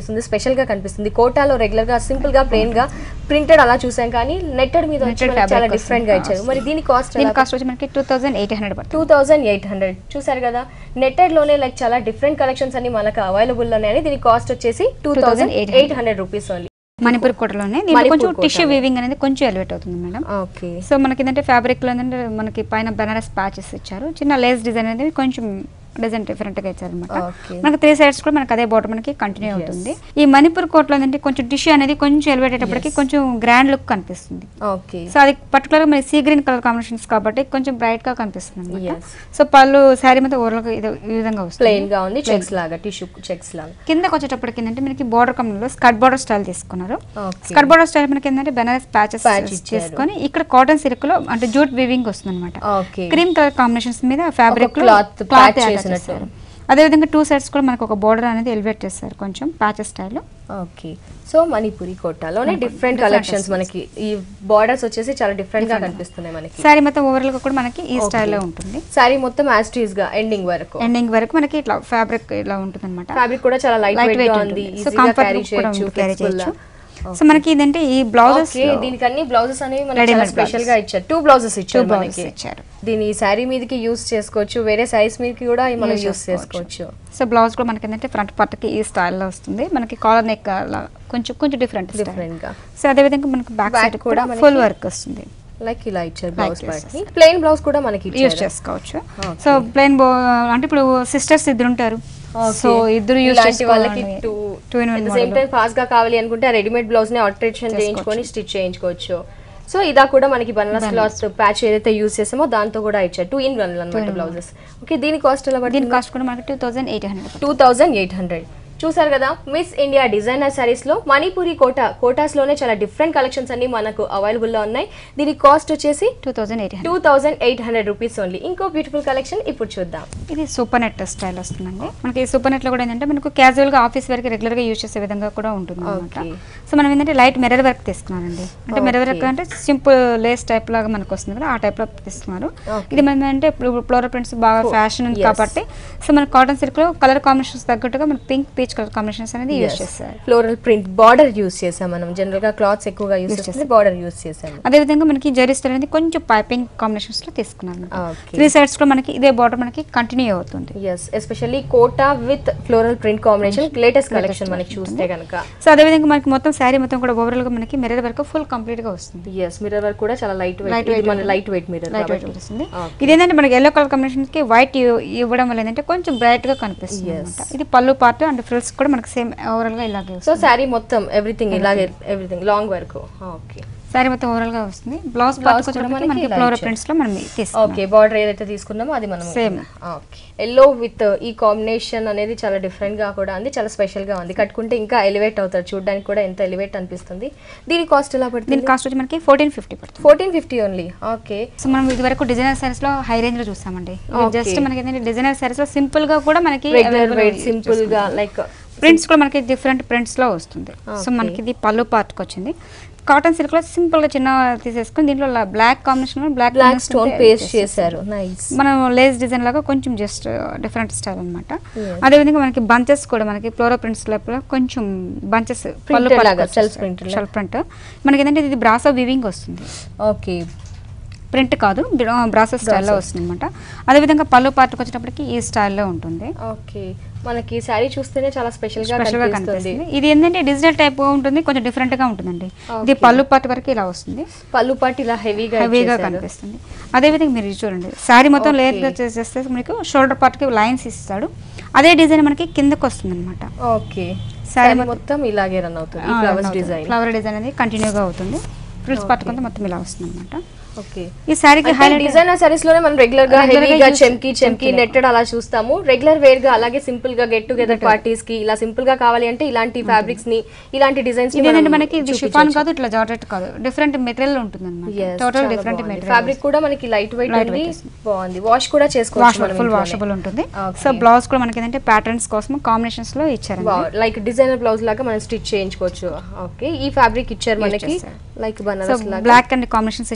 స్పెషల్ గా కనిపిస్తుంది కోటాలో రెగ్యులర్ గా సింపుల్ గా ప్లెయిన్ గా ప్రింటెడ్ అలా చూసాం కానీ నెట్టెడ్ మీద వచ్చి Netted మనకి చాలా fabric డిఫరెంట్ గా ఇచ్చారు మరి దీని కాస్ట్ దీని కాస్ట్ వచ్చి మనకి టూ థౌసండ్ ఎయిట్ హండ్రెడ్ పడుతుంది టూ థౌజండ్ ఎయిట్ హండ్రెడ్ చూసారు కదా నెట్టెడ్ లోనే లైక్ చాలా డిఫరెంట్ కలెక్షన్స్ అన్ని మనకు అవైలబుల్ లోనే దీని కాస్ట్ వచ్చేసి two thousand eight hundred rupees only Manipur కోటలోనే దీంట్లో మణిపూర్ కొంచెం టిష్యూ కోటలో. వీవింగ్ అనేది కొంచెం ఎలివేట్ అవుతుంది మేడం ఓకే సో మనకి ఏంటంటే ఫ్యాబ్రిక్ లో ఏంటంటే మనకి పైన బెనారస్ ప్యాచెస్ ఇచ్చారు చిన్న లేస్ డిజైన్ అనేది కొంచెం డిజైన్ డిఫరెంట్ గా ఇచ్చారు అనమాట Okay. మనకి త్రీ సైడ్స్ కూడా మనకి అదే బోర్డర్ మనకి కంటిన్యూ Yes. అవుతుంది ఈ మణిపూర్ కోట్ లో ఏంటంటే కొంచెం టిష్యూ అనేది కొంచెం ఎలివేట్ అయ్యేటప్పటికి కొంచెం గ్రాండ్ లుక్ కనిపిస్తుంది ఓకే సో అది పర్టికులర్ మరి సీ గ్రీన్ కలర్ కాంబినేషన్స్ కాబట్టి కొంచెం బ్రైట్ గా కనిపిస్తుంది అనమాట Yes. సో పళ్ళు శారీ మీద ఓవరాల్ ఇది ఈ విధంగా వస్తుంది ప్లెయిన్ గా ఉంది చెక్స్ లాగా టిష్యూ చెక్స్ లాగా కిందకి వచ్చేటప్పటికి ఏంటంటే మనకి బోర్డర్ కంపెనీలో స్కర్ట్ బోర్డర్ స్టైల్ తీసుకున్నారు Okay. స్కర్ట్ బోర్డర్ స్టైల్ మనకి ఏంటంటే బెనారస్ ప్యాచెస్ Patch ఇచ్చారు. చేసుకొని ఇక్కడ కాటన్ సిల్క్ లో అంటే జూట్ వీవింగ్ వస్తుంది అనమాట ఓకే క్రీమ్ కలర్ కాంబినేషన్స్ మీద ఫ్యాబ్రిక్ cloth patch చేసినట్టు. అదేవిధంగా టూ సైడ్స్ కూడా మనకు ఒక బోర్డర్ అనేది ఎలివేట్ చేస్తారు కొంచెం patches style okay so Manipuri కోటాలోనే డిఫరెంట్ కలెక్షన్స్ మనకి ఈ బార్డర్స్ వచ్చేసి చాలా డిఫరెంట్ గా కనిపిస్తున్నాయి మనకి శారీ మొత్తం ఓవరాల్ గా కూడా మనకి ఈ స్టైల్లో ఉంటుంది సారీ మొత్తం యాస్టీస్ గా ఎండింగ్ వరకు ఎండింగ్ వరకు మనకి ఇట్లా ఫ్యాబ్రిక్ ఇలా ఉంటుంది అనమాట ఫ్యాబ్రిక్ కూడా చాలా లైట్ లైట్ వెయిట్ వెయిట్ గా ఉంది ఉంటుంది సో ఈజీగా కంఫర్ట్ క్యారీ కూడా చేయొచ్చు క్యారీ flexible చేయొచ్చు గా. సో మనకి ఇదంటే ఈ బ్లౌజెస్ ఓకే దీనికి అన్ని బ్లౌజెస్ అనేవి మనకి చాలా Readymade స్పెషల్ blouses. గా ఇచ్చారు టూ బ్లౌజెస్ ఇచ్చారు blouses మనకి ఇచ్చారు. దీని శారీ మీదకి యూస్ చేసుకోవచ్చు వేరే సైజ్ మీదకి కూడా మనం Use యూస్ చేసుకోవచ్చు. చేసుకోవచ్చు సో బ్లౌజ్ కూడా మనకి ఏంటంటే ఫ్రంట్ పార్ట్కి ఈ స్టైల్లో వస్తుంది మనకి కాలర్ నెక్ అలా కొంచెం కొంచెం డిఫరెంట్ డిఫరెంట్ గా సో అదే విధంగా మనకి బ్యాక్ Back సైడ్ కూడా కూడా మనకి ఫుల్ వర్క్ వస్తుంది లైక్ ఇలా ఇచ్చారు Like బ్లౌజ్ this. పార్ట్ ని ప్లెయిన్ బ్లౌజ్ కూడా మనకి యూజ్ ఇచ్చారు చేసుకోవచ్చు Okay. సో ప్లెయిన్ అంటే ఇప్పుడు సిస్టర్స్ ఇద్దరు ఉంటారు సో ఇద్దరు యూజ్ ఇలాంటి వాళ్ళకి two two in one same time fast గా కావాలి అనుకుంటే ఆ రెడీమేడ్ బ్లౌజ్ ని ఆల్టరేషన్ చేయించుకొని స్టిచ్ చేయించుకోవచ్చు సో ఇదా కూడా మనకి బనారస్ క్లాత్ ప్యాచ్ ఏదైతే యూస్ చేసామో దాంతో కూడా ఇచ్చారు టూ ఇన్ వన్ అనమాట బ్లౌజెస్ ఓకే దీని కాస్ట్ ఎలా దీని పడుతుంది కాస్ట్ కూడా మనకి two thousand eight hundred two thousand eight hundred చూసారు కదా మిస్ ఇండియా డిజైనర్ సారీస్ లో మణిపురి కోట కోటాస్ లోనే చాలా డిఫరెంట్ కలెక్షన్స్ అన్ని మనకు అవైలబుల్ లో ఉన్నాయి దీని కాస్ట్ వచ్చేసి two thousand eight hundred two thousand eight hundred rupees only ఇంకో బ్యూటిఫుల్ కలెక్షన్ ఇప్పుడు చూద్దాం ఇది సూపర్ నెట్ స్టైల్ వస్తుందండి మనకి సూపర్ నెట్ లో కూడా ఏంటంటే మనకు క్యాజువల్ గా ఆఫీస్ వరకు రెగ్యులర్ గా యూజ్ చేసే విధంగా కూడా ఉంటుంది అనమాట Okay. సో మనం ఏంటంటే లైట్ మిర్రర్ వర్క్ తీసుకున్నారండి అంటే మిర్రర్ వర్క్ Okay. అంటే సింపుల్ లేస్ టైప్ లాగా మనకు వస్తుంది కదా ఆ టైప్ లో తీసుకున్నారు Okay. ఇది మనం అంటే ఇప్పుడు ఫ్లోరల్ ప్రింట్స్ బాగా ఫ్యాషన్ ఉంది yes. కాబట్టి సో మన కాటన్ సిల్క్ లో కలర్ కాంబినేషన్స్ తగ్గట్టుగా మన పింక్ పీచ్ కలర్ కాంబినేషన్స్ అనేది యూజ్ చేస్తారు ఫ్లోరల్ ప్రింట్ బార్డర్ యూస్ చేసాం మనం జనరల్ గా క్లాత్స్ ఎక్కువగా యూస్ Use చేస్తే బార్డర్ యూస్ చేసాము అదేవిధంగా మనకి జరీ స్టైల్ అనేది కొంచెం పైపింగ్ కాంబినేషన్స్ లో తీసుకున్నారు Okay. త్రీ సైడ్స్ లో మనకి ఇదే బార్డర్ మనకి కంటిన్యూ అవుతుంది yes especially Kota with floral print combination latest collection మనకి చూస్తే కనుక సో అదేవిధంగా మనకి మొత్తం శారీ మొత్తం కూడా ఓవరాల్ గా మనకి మిర్రర్ వర్క్ ఫుల్ కంప్లీట్ గా వస్తుంది ఎస్ మిర్రర్ వర్క్ కూడా చాలా లైట్ Light వెయిట్ weight ఇది మన ఉంటుంది. Light weight mirror light weight వస్తుంది Okay. ఇది ఏంటంటే మనకి ఎల్లో కలర్ కాంబినేషన్ కి వైట్ ఇవ్వడం వల్ల ఏంటంటే కొంచెం బ్రైట్ గా కనిపిస్తుంది Yes. అన్నమాట. ఇది పళ్ళు పార్ట్ అండ్ ఫ్రిల్స్ కూడా మనకి సేమ్ ఓవరాల్ గా ఇలాగే సో శారీ మొత్తం ఎవ్రీథింగ్ ఇలాగే ఎవ్రీథింగ్ లాంగ్ వరకు ఓకే శారీ మొత్తం ఓవరాల్ గా వస్తుంది బ్లౌజ్ Blouse పార్ట్ కూడా వచ్చేటప్పటికి మనకి మనకి ఇలా ఫ్లోరల్ ఇచ్చారు. ప్రింట్స్ లో మనం తీసుకున్నాం ఓకే బార్డర్ ఏదైతే తీసుకున్నామో అది మనం Same. ఓకే ఎల్లో విత్ ఈ కాంబినేషన్ అనేది చాలా డిఫరెంట్ గా కూడా ఉంది చాలా స్పెషల్ గా ఉంది కట్టుకుంటే ఇంకా ఎలివేట్ అవుతారు చూడడానికి కూడా ఎంత ఎలివేట్ అనిపిస్తుంది దీని కాస్ట్ ఎలా దీని పడుతుంది కాస్ట్ వచ్చి మనకి ఫోర్టీన్ ఫిఫ్టీ పడుతుంది fourteen fifty only okay so మనం ఇది వరకు డిజైనర్ సారీస్ లో హై రేంజ్ లో చూసామండి Okay. జస్ట్ మనకి ఏంటంటే డిజైనర్ సారీస్ లో సింపుల్ గా కూడా మనకి రెగ్యులర్ వెయిట్ సింపుల్ గా లైక్ ప్రింట్స్ కూడా మనకి డిఫరెంట్ ప్రింట్స్ లో వస్తుంది సో Okay. మనకి ఇది పళ్ళు పార్ట్కి వచ్చింది కాటన్ సిల్క్ లో సింపుల్ గా చిన్న తీసేసుకుని దీంట్లో black combination black black stone paste చేశారు నైస్ మనం లేస్ డిజైన్ లాగా కొంచెం జస్ట్ డిఫరెంట్ స్టైల్ అనమాట Yes. అదేవిధంగా మనకి బంచెస్ కూడా మనకి ఫ్లోరో ప్రింట్స్ లో కొంచెం బంచెస్ Printed లాగా, self printed లాగా. సెల్ఫ్ ప్రింట్ మనకి ఏంటంటే ఇది బ్రాసో వివింగ్ వస్తుంది ఓకే ప్రింట్ కాదు బ్రాసో స్టైల్లో వస్తుంది అనమాట అదేవిధంగా పళ్ళు పార్ట్కి వచ్చేటప్పటికి ఈ స్టైల్లో ఉంటుంది ఓకే మనకి శారీ చూస్తేనే చాలా స్పెషల్ గా స్పెషల్ గా కనిపిస్తుంది కనిపిస్తుంది ఇది ఏంటంటే డిజిటల్ టైప్ ఉంటుంది కొంచెం డిఫరెంట్ గా ఉంటుందండి ఇది Okay. పళ్ళు పార్ట్ వరకు ఇలా వస్తుంది పళ్ళు పాటు ఇలా హెవీగా హెవీగా కనిపిస్తుంది అదేవిధంగా మీరు ఇది చూడండి శారీ మొత్తం Okay. లేయర్ గా చేసేస్తే మనకి షోల్డర్ పార్ట్ కి లైన్స్ ఇస్తాడు అదే డిజైన్ మనకి కిందకు వస్తుంది అనమాట ఓకే Saree శారీ మొత్తం- మొత్తం ఇలాగే రన్ అవుతుంది ఫ్లవర్స్ డిజైన్ ఫ్లవర్ డిజైన్ అనేది కంటిన్యూగా అవుతుంది ఫ్రిల్స్ పార్ట్ కొంత మొత్తం ఇలా వస్తుంది అనమాట ఓకే ఈ శారీకి హైలైట్ డిజైనర్ సారీస్ లోనే మనం రెగ్యులర్ గా Regular గా హెవీగా use- చెమ్కి చెమ్కి చెమ్కీ నెట్టెడ్ అలా చూస్తాము రెగ్యులర్ వేర్ గా అలాగే సింపుల్ గా గెట్ టుగెదర్ పార్టీస్ కి ఇలా సింపుల్ గా కావాలి అంటే ఇలాంటి ఫ్యాబ్రిక్స్ ని ఇలాంటి డిజైన్స్ ఇది ఏంటంటే మనకి ఇది షిఫాన్ కాదు ఇట్లా జార్జెట్ కాదు డిఫరెంట్ మెటీరియల్ ఉంటుంది అనమాట టోటల్ డిఫరెంట్ మెటీరియల్ ఫ్యాబ్రిక్ కూడా మనకి లైట్ వెయిట్ Light ఉంది weight వస్తుంది. బాగుంది వాష్ కూడా చేసుకోవచ్చు వాషబుల్ మనం ఫుల్ ఇంట్లోనే. వాషబుల్ ఉంటుంది Okay. సో బ్లౌజ్ కూడా మనకి ఏంటంటే ప్యాటర్న్స్ కోసం కాంబినేషన్స్ లో ఇచ్చారు లైక్ డిజైనర్ బ్లౌజ్ లాగా మనం స్టిచ్ చేయించుకోవచ్చు ఓకే ఈ ఫ్యాబ్రిక్ ఇచ్చారు మనకి చేశారు. లైక్ సో బనారస్ లాగా బ్లాక్ అండ్ కాంబినేషన్స్ ఇచ్చాం మనకి పై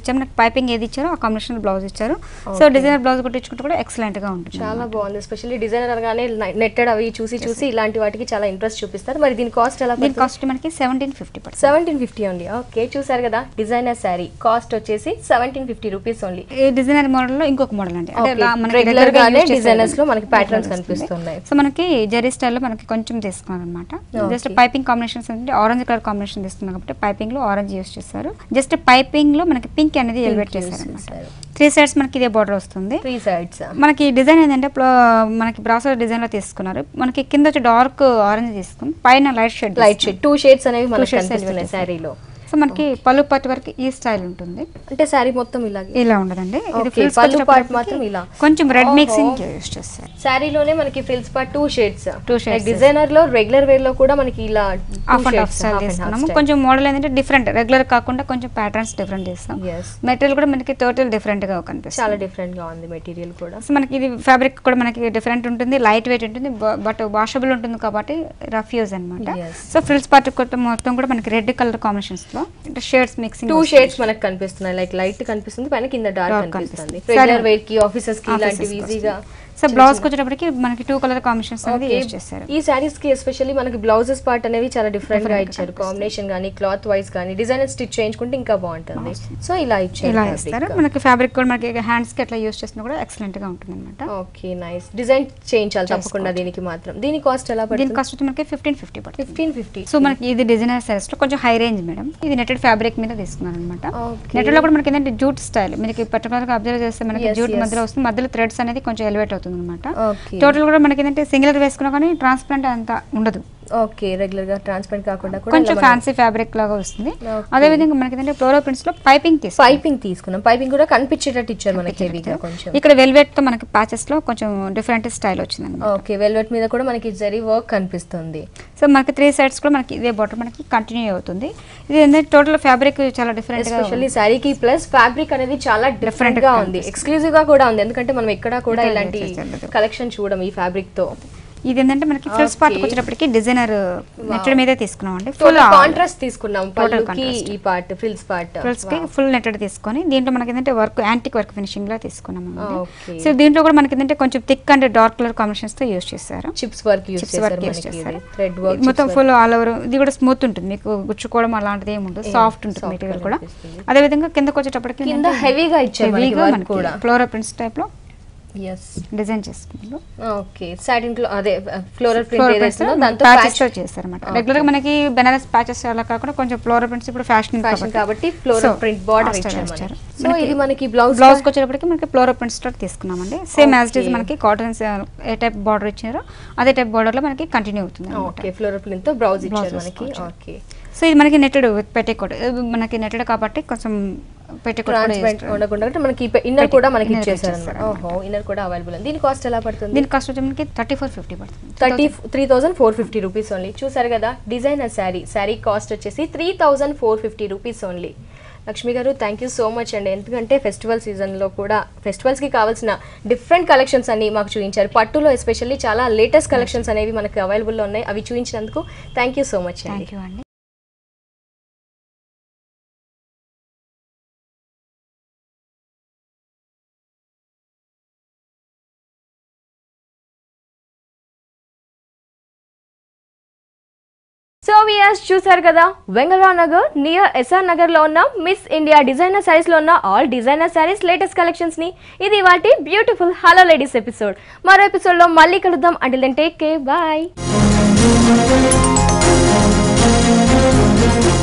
పైపింగ్ ఏది ఇచ్చారో ఆ కాంబినేషన్ బ్లౌజ్ ఇచ్చారు సో డిజైనర్ బ్లౌజ్ కుట్టించుకుంటే కూడా ఎక్సలెంట్ గా ఉంటుంది చాలా బాగుంది ఎస్పెషల్లీ డిజైనర్ అనగానే నెట్టెడ్ అవి చూసి చూసి ఇలాంటి వాటికి చాలా ఇంట్రెస్ట్ చూపిస్తారు మరి దీని కాస్ట్ ఎలా దీని కాస్ట్ మనకి సెవెంటీన్ ఫిఫ్టీ పడుతుంది సెవెంటీన్ ఫిఫ్టీ ఓన్లీ ఓకే చూసారు కదా డిజైనర్ శారీ కాస్ట్ వచ్చేసి సెవెంటీన్ ఫిఫ్టీ రూపీస్ ఓన్లీ ఈ డిజైనర్ మోడల్ లో ఇంకొక మోడల్ అండి అంటే ఇలా మనకి రెగ్యులర్ regular గా గానే use చేసే డిజైనర్స్ లో మనకి model ప్యాటర్న్స్ వస్తుంది. కనిపిస్తున్నాయి సో మనకి జెరీ స్టైల్లో మనకి కొంచెం తీసుకున్నాను అనమాట జస్ట్ పైపింగ్ కాంబినేషన్స్ అంటే ఆరెంజ్ కలర్ కాంబినేషన్ తీసుకున్నాం కాబట్టి పైపింగ్ లో ఆరెంజ్ యూస్ చేస్తారు జస్ట్ పైపింగ్ లో మనకి పింక్ అనేది ఎలివేట్ use చేశారు అనమాట చేశారు. త్రీ సైడ్స్ మనకి ఇదే బార్డర్ వస్తుంది త్రీ సైడ్స్ మనకి డిజైన్ ఏంటంటే ప్లో- మనకి బ్రాసర్ డిజైన్ లో తీసుకున్నారు మనకి కింద వచ్చి డార్క్ ఆరెంజ్ తీసుకుని పైన light shade light shade two shades అనేవి మనకి shades కనిపిస్తున్నాయి elevate శారీలో సో మనకి పళ్ళు పట్టు వరకు ఈ స్టైల్ ఉంటుంది అంటే శారీ మొత్తం ఇలాగే ఇలా ఉండదండి ఇది Okay, frills పళ్ళు వచ్చేటప్పటికి part మాత్రం ఇలా. కొంచెం రెడ్ ఓహో. మిక్సింగ్ యూస్ చేస్తారు శారీలోనే మనకి frills part two shades Two shades. Designer లో రెగ్యులర్ వేర్ లో కూడా మనకి ఇలా హాఫ్ అండ్ హాఫ్ స్టైల్ తీసుకున్నాము కొంచెం మోడల్ ఏంటంటే డిఫరెంట్ రెగ్యులర్ కాకుండా కొంచెం ప్యాటర్న్స్ డిఫరెంట్ చేస్తాం ఎస్ మెటీరియల్ కూడా మనకి టోటల్ డిఫరెంట్ గా కనిపిస్తుంది చాలా డిఫరెంట్ గా ఉంది మెటీరియల్ కూడా సో మనకి ఇది ఫ్యాబ్రిక్ కూడా మనకి డిఫరెంట్ ఉంటుంది లైట్ వెయిట్ ఉంటుంది బట్ వాషబుల్ ఉంటుంది కాబట్టి రఫ్ యూజ్ అనమాట Yes. సో ఫ్రిల్స్ పార్ట్ మొత్తం కూడా మనకి రెడ్ కలర్ కాంబినేషన్స్ లో అంటే షేడ్స్ మిక్సింగ్ టూ షేడ్స్ మనకు కనిపిస్తున్నాయి లైక్ లైట్ కనిపిస్తుంది పైన కింద డార్క్ Dark కనిపిస్తుంది కనిపిస్తుంది. రెగ్యులర్ సరే. వేర్ కి ఆఫీసెస్ కి ఇలాంటివి ఈజీగా సో బ్లౌజ్ వచ్చేటప్పటికి మనకి టూ కలర్ కాంబినేషన్స్ అనేది యూజ్ చేస్తారు ఈ శారీస్ కి ఎస్పెషల్లీ మనకి బ్లౌజెస్ పార్ట్ అనేవి చాలా డిఫరెంట్ గా ఇచ్చారు కాంబినేషన్ గానీ క్లాత్ వైస్ గానీ డిజైనర్ స్టిచ్ చేయించుకుంటే ఇంకా బాగుంటుంది సో ఇలా ఇచ్చారు ఇలా fabric. ఇస్తారు మనకి ఫ్యాబ్రిక్ కూడా మనకి హ్యాండ్స్ కి అట్లా యూజ్ చేసినా కూడా ఎక్సలెంట్ గా ఉంటుంది అనమాట ఓకే నైస్ డిజైన్ చేయించాలి తప్పకుండా దీనికి మాత్రం దీని కాస్ట్ ఎలా దీని పడుతుంది కాస్ట్ వచ్చి మనకి ఫిఫ్టీన్ ఫిఫ్టీ పడుతుంది ఫిఫ్టీన్ ఫిఫ్టీ సో మనకి ఇది డిజైనర్ సైజ్ లో కొంచెం హై రేంజ్ మేడం ఇది నెటెడ్ ఫ్యాబ్రిక్ మీద తీసుకున్నాను అనమాట Okay. నెట్ లో కూడా మనకి ఏంటంటే జూట్ స్టైల్ మనకి పర్టికులర్ గా అబ్జర్వ్ చేస్తే మనకి Yes, జూట్ yes. మధ్యలో వస్తుంది మధ్యలో థ్రెడ్స్ అనేది కొంచెం ఎలివేట్ అవుతుంది అనమాట ఓకే టోటల్ కూడా మనకి ఏంటంటే సింగిల్ వేసుకున్నా కానీ ట్రాన్స్పరెంట్ అంత ఉండదు ఓకే రెగ్యులర్ గా ట్రాన్స్పరెంట్ కాకుండా కూడా కొంచెం ఫ్యాన్సీ ఫ్యాబ్రిక్ లాగా వస్తుంది Okay. అదే విధంగా మనకి ఏంటంటే ఫ్లోరో ప్రింట్స్ లో పైపింగ్ తీసుకు పైపింగ్ తీసుకున్నాం పైపింగ్ కూడా కనిపించేటట్టు ఇచ్చారు మనకి హెవీగా కొంచెం ఇక్కడ వెల్వెట్ తో మనకి ప్యాచెస్ లో కొంచెం డిఫరెంట్ స్టైల్ వచ్చింది అనమాట ఓకే వెల్వెట్ మీద కూడా మనకి జరీ వర్క్ కనిపిస్తుంది సో మనకి త్రీ సైడ్స్ కూడా మనకి ఇదే బార్డర్ మనకి కంటిన్యూ అవుతుంది ఇది ఏంటంటే టోటల్ ఫ్యాబ్రిక్ చాలా డిఫరెంట్ గా ఎస్పెషల్లీ శారీకి ప్లస్ ఫ్యాబ్రిక్ అనేది చాలా డిఫరెంట్ గా ఉంది ఎక్స్క్లూజివ్ గా కూడా ఉంది ఎందుకంటే మనం ఎక్కడ కూడా ఇక్కడ ఇలాంటి చేసేది. కలెక్షన్ చూడం ఈ ఫ్యాబ్రిక్ తో ఇది ఏంటంటే మనకి ఫ్రిల్స్ Okay. పార్ట్ వచ్చేటప్పటికి డిజైనర్ నెట్టెడ్ మీదే తీసుకున్నాం అండి ఫుల్ ఫుల్ కాంట్రాస్ట్ తీసుకున్నాం Total పళ్ళుకి contrast. ఈ పార్ట్ ఫ్రిల్స్ పార్ట్ ఫ్రిల్స్ కి ఫుల్ నెట్టెడ్ తీసుకొని దీంట్లో మనకి ఏంటంటే వర్క్ యాంటిక్ వర్క్ ఫినిషింగ్ లా తీసుకున్నాం Okay. సో దీంట్లో కూడా మనకి ఏంటంటే కొంచెం thick and dark colour combinations తో యూస్ చేశారు చిప్స్ వర్క్ యూస్ చిప్స్ చేశారు వర్క్ యూస్ మనకి చేశారు థ్రెడ్ వర్క్ మొత్తం ఫుల్ ఆల్ ఓవర్ ఇది కూడా స్మూత్ ఉంటుంది మీకు గుచ్చుకోవడం అలాంటిది ఏమి ఉండదు Yeah, సాఫ్ట్ ఉంటుంది soft మెటీరియల్ గా కూడా అనిపిస్తుంది. అదే విధంగా కిందకి వచ్చేటప్పటికి కింద హెవీగా ఇచ్చారు మనకి హెవీగా వర్క్ మనకి కూడా ఫ్లోరా ప్రింట్స్ టైప్ లో ఎస్ డిజైన్ చేసుకున్నారు ఓకే సాటిన్ అదే ఫ్లోరల్ ప్రింట్ ఫ్లోర్ ఏదైతే ఉందో దాంతో ప్యాచెస్ తో చేస్తారన్నమాట రెగ్యులర్ గా మనకి బెనారస్ ప్యాచెస్ అలా కాకుండా కొంచెం ఫ్లోర్ ప్రింట్స్ ఇప్పుడు ఫ్యాషన్ ఫ్యాషన్ కాబట్టి ఫ్లోరల్ ప్రింట్ బార్డర్ ఇచ్చారు మనకి సో ఇది మనకి బ్లౌజ్ బ్లౌజ్ వచ్చేటప్పటికి మనకి ఫ్లోర్ ప్రింట్స్ తో తీసుకున్నామండి సేమ్ యాజ్ ఇట్ ఈస్ మనకి కాటన్ ఏ టైప్ బార్డర్ ఇచ్చారో అదే టైప్ బార్డర్ లో మనకి కంటిన్యూ అవుతుంది అన్నమాట. ఓకే ఫ్లోరల్ ప్రింట్ తో బ్లౌజ్ ఇచ్చారు Blouse మనకి వేసుకోవచ్చు. ఓకే సో ఇది మనకి నెట్టెడ్ విత్ పెట్టేకోట్ మనకి నెట్టెడ్ కాబట్టి కొంచెం పెట్టేకోట్ కూడా ట్రాన్స్పరెంట్ చేస్తారు. ఉండకుండా అంటే మనకి ఇన్నర్ కూడా మనకి Inner ఇచ్చేసారు ఇచ్చేసారు అనమాట ఓహో ఇన్నర్ కూడా అవైలబుల్ ఉంది దీని కాస్ట్ ఎలా పడుతుంది దీని కాస్ట్ వచ్చి మనకి థర్టీ ఫోర్ ఫిఫ్టీ పడుతుంది thirty three thousand four fifty rupees only చూసారు కదా డిజైనర్ శారీ శారీ కాస్ట్ వచ్చేసి three thousand four fifty rupees only Lakshmi garu thank you so much అండి ఎందుకంటే ఫెస్టివల్ సీజన్లో కూడా ఫెస్టివల్స్కి కావాల్సిన డిఫరెంట్ కలెక్షన్స్ అన్ని మాకు చూపించారు పట్టులో ఎస్పెషల్లీ చాలా లేటెస్ట్ కలెక్షన్స్ అనేవి మనకు అవైలబుల్లో ఉన్నాయి అవి చూపించినందుకు థ్యాంక్ యూ సో మచ్ అండి థ్యాంక్ యూ అండి సో వియర్స్ చూసారు కదా వెంగళరావు నగర్ నియర్ ఎస్ఆర్ నగర్ లో ఉన్న మిస్ ఇండియా డిజైనర్ సారీస్ లో ఉన్న all designer saris latest collections ని ఇది వాటి బ్యూటిఫుల్ హలో లేడీస్ ఎపిసోడ్ మరో ఎపిసోడ్ లో మళ్ళీ కలుద్దాం until then take care bye